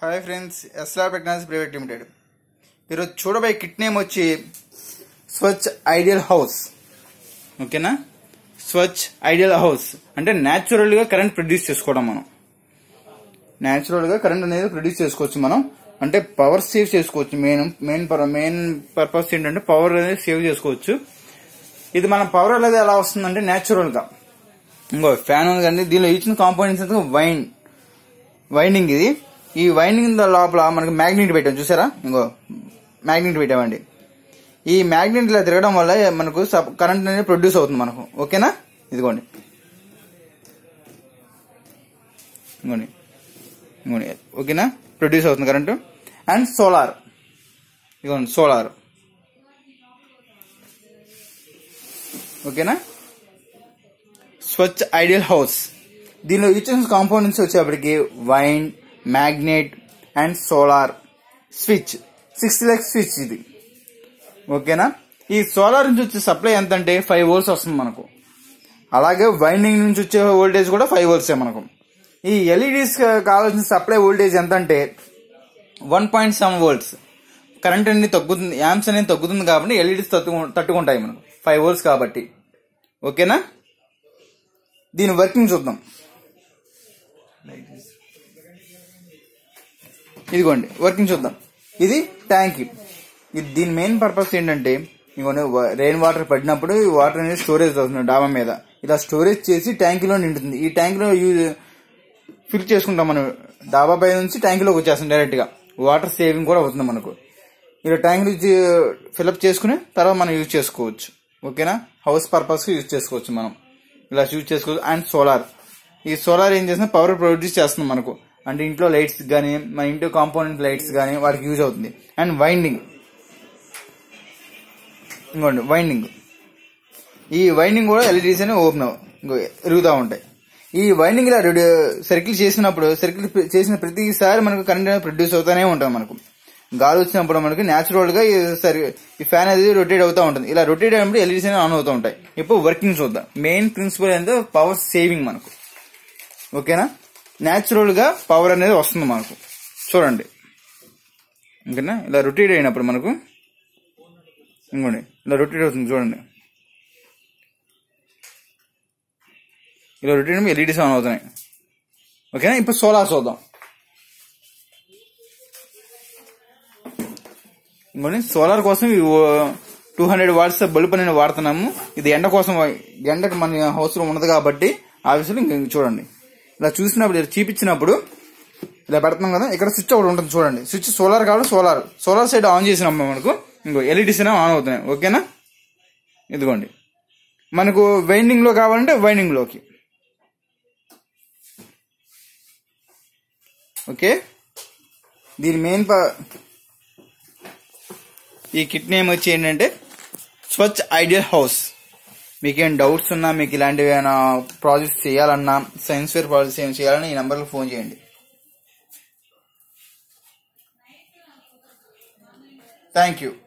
hi friends SR technology private limited ఈరోజు చూడబోయే kit name వచ్చి స్వచ్ఛ ఐడియల్ హౌస్ ఓకేనా స్వచ్ఛ ఐడియల్ హౌస్ అంటే న్యాచురల్ గా కరెంట్ ప్రొడ్యూస్ చేసుకోవడం మనం న్యాచురల్ గా కరెంట్ అనేది ప్రొడ్యూస్ చేసుకోవచ్చు మనం అంటే పవర్ సేవ్ చేసుకోవచ్చు మెయిన్ మెయిన్ మెయిన్ పర్పస్ ఏంటంటే పవర్ అనేది సేవ్ చేసుకోవచ్చు ఇది మన పవర్ అనేది ఎలా వస్తుందంటే న్యాచురల్ గా ఇంకో ఫ్యాన్ ఉంది కానీ దీనిలో ఇచ్చిన కాంపోనెంట్స్ అంతా వైన్ వైండింగ్ ఇది ఈ వైండింగ్ లోపల మనకి మ్యాగ్నెట్ పెట్టాం చూసారా ఇంకో మ్యాగ్నెట్ పెట్టామండి ఈ మ్యాగ్నెట్ ఇలా తిరగడం వల్ల మనకు కరెంట్ అనేది ప్రొడ్యూస్ అవుతుంది మనకు ఓకేనా ఇదిగోండి ఇంకోండి ఇంకోండి ఓకేనా ప్రొడ్యూస్ అవుతుంది కరెంటు అండ్ సోలార్ ఇదిగోండి సోలార్ ఓకేనా స్వచ్ఛ ఐడియల్ హౌస్ దీనిలో ఇచ్చిన కాంపోనెంట్స్ వచ్చేప్పటికి వైన్ magnet and solar switch six లెక్ స్విచ్ ఇది ఓకేనా ఈ సోలార్ నుంచి వచ్చే సప్లై ఎంత అంటే ఫైవ్ వోల్ట్స్ వస్తుంది మనకు అలాగే వైండింగ్ నుంచి వచ్చే వోల్టేజ్ కూడా ఫైవ్ వోల్ట్సే మనకు ఈ ఎల్ఈడీస్ కావాల్సిన సప్లై వోల్టేజ్ ఎంత అంటే one point seven volts current అనేది తగ్గుతుంది యాంప్స్ అనేది తగ్గుతుంది కాబట్టి ఎల్ఈడీస్ తట్టుకుంటాయి మనకు ఫైవ్ వోల్ట్స్ కాబట్టి ఓకేనా దీని వర్కింగ్ చూద్దాం ఇదిగోండి వర్కింగ్ చూద్దాం ఇది ట్యాంక్ ఇది దీని మెయిన్ పర్పస్ ఏంటంటే ఇదిగోండి రెయిన్ వాటర్ పడినప్పుడు ఈ వాటర్ అనేది స్టోరేజ్ అవుతుంది డాబా మీద ఇలా స్టోరేజ్ చేసి ట్యాంక్ లో నిండుతుంది ఈ ట్యాంక్ లో యూజ్ ఫిల్ చేసుకుంటాం మనం డాబా పై నుంచి ట్యాంక్ లోకి వచ్చేస్తాం డైరెక్ట్ గా వాటర్ సేవింగ్ కూడా అవుతుంది మనకు ఇలా ట్యాంక్ నుంచి ఫిల్అప్ చేసుకుని తర్వాత మనం యూజ్ చేసుకోవచ్చు ఓకేనా హౌస్ పర్పస్ యూజ్ చేసుకోవచ్చు మనం ఇలా యూజ్ చేసుకోవచ్చు అండ్ సోలార్ ఈ సోలార్ ఏం చేసిన పవర్ ప్రొడ్యూస్ చేస్తుంది మనకు అంటే ఇంట్లో లైట్స్ కానీ మన ఇంట్లో కాంపోనెంట్ లైట్స్ కానీ వాటికి యూజ్ అవుతుంది అండ్ వైండింగ్ ఇంకోండి వైండింగ్ ఈ వైండింగ్ కూడా ఎల్ఈడీస్ అని ఓపెన్ ఎరుగుతూ ఉంటాయి ఈ వైండింగ్ ఇలా సర్కిల్ చేసినప్పుడు సర్కిల్ చేసిన ప్రతిసారి మనకు కరెంట్ అనేది ప్రొడ్యూస్ అవుతూనే ఉంటుంది మనకు గాలి వచ్చినప్పుడు మనకి న్యాచురల్ గా ఈ ఫ్యాన్ అనేది రొటేట్ అవుతూ ఉంటుంది ఇలా రొటేట్ అయినప్పుడు ఎల్ఈడీస్ అనేవి ఆన్ అవుతూ ఉంటాయి ఇప్పుడు వర్కింగ్ చూద్దాం మెయిన్ ప్రిన్సిపల్ ఏంటో పవర్ సేవింగ్ మనకు ఓకేనా న్యాచురల్ గా పవర్ అనేది వస్తుంది మనకు చూడండి ఓకేనా ఇలా రొటేట్ అయినప్పుడు మనకు ఇంకోండి ఇలా రొటేట్ అవుతుంది చూడండి ఇలా రొటేట్ అయినప్పుడు ఎల్ఈడీస్ ఆన్ అవుతున్నాయి ఓకేనా ఇప్పుడు సోలార్ చూద్దాం ఇంకోండి సోలార్ కోసం టూ హండ్రెడ్ వాట్స్ బల్బ్ నేను వాడుతున్నాము ఇది ఎండ కోసం ఎండకు మన హౌస్ లో ఉన్నది కాబట్టి ఆ విషయంలో ఇంక చూడండి ఇలా చూసినప్పుడు ఇలా చూపించినప్పుడు ఇలా పెడుతున్నాం కదా ఇక్కడ స్విచ్ ఒకటి ఉంటుంది చూడండి స్విచ్ సోలార్ కాబట్టి సోలార్ సోలార్ సైడ్ ఆన్ చేసినాం మనకు ఇంకో ఎల్ఈడీస్ అనేవి ఆన్ అవుతున్నాయి ఓకేనా ఇదిగోండి మనకు వైండింగ్ లో కావాలంటే వైండింగ్ లోకి ఓకే దీని మెయిన్ ఈ కిట్ నేమ్ వచ్చి ఏంటంటే స్వచ్ఛ ఐడియల్ హౌస్ మీకేం డౌట్స్ ఉన్నా మీకు ఇలాంటివి ఏమైనా ప్రాజెక్ట్స్ చేయాలన్నా సైన్స్ ఫేర్ ప్రాజెక్ట్స్ ఏమైనా చేయాలన్నా ఈ నెంబర్కి ఫోన్ చేయండి థ్యాంక్ యూ